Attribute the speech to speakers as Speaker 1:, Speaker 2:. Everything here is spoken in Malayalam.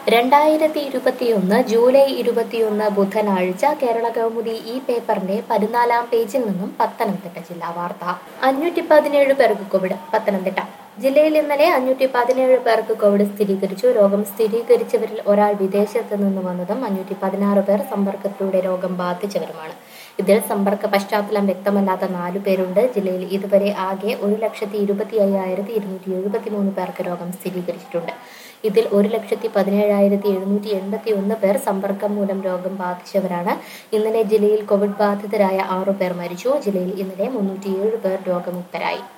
Speaker 1: രണ്ടായിരത്തി ഇരുപത്തിയൊന്ന് ജൂലൈ ഇരുപത്തിയൊന്ന് ബുധനാഴ്ച കേരള കൗമുദി ഈ പേപ്പറിന്റെ പതിനാലാം പേജിൽ നിന്നും പത്തനംതിട്ട ജില്ലാ വാർത്ത അഞ്ഞൂറ്റി പതിനേഴ് പേർക്ക് കോവിഡ് പത്തനംതിട്ട ജില്ലയിൽ ഇന്നലെ അഞ്ഞൂറ്റി പതിനേഴ് പേർക്ക് കോവിഡ് സ്ഥിരീകരിച്ചു രോഗം സ്ഥിരീകരിച്ചവരിൽ ഒരാൾ വിദേശത്ത് നിന്ന് വന്നതും അഞ്ഞൂറ്റി പതിനാറ് പേർ സമ്പർക്കത്തിലൂടെ രോഗം ബാധിച്ചവരുമാണ് ഇതിൽ സമ്പർക്ക പശ്ചാത്തലം വ്യക്തമല്ലാത്ത നാലു പേരുണ്ട് ജില്ലയിൽ ഇതുവരെ ആകെ ഒരു ലക്ഷത്തി ഇരുപത്തി അയ്യായിരത്തി ഇരുന്നൂറ്റി എഴുപത്തി മൂന്ന് പേർക്ക് രോഗം സ്ഥിരീകരിച്ചിട്ടുണ്ട് ഇതിൽ ഒരു ലക്ഷത്തി പതിനേഴായിരത്തി എഴുന്നൂറ്റി എൺപത്തി ഒന്ന് പേർ സമ്പർക്കം മൂലം രോഗം ബാധിച്ചവരാണ് ഇന്നലെ ജില്ലയിൽ കോവിഡ് ബാധിതരായ ആറു പേർ മരിച്ചു ജില്ലയിൽ ഇന്നലെ മുന്നൂറ്റിയേഴ് പേർ രോഗമുക്തരായി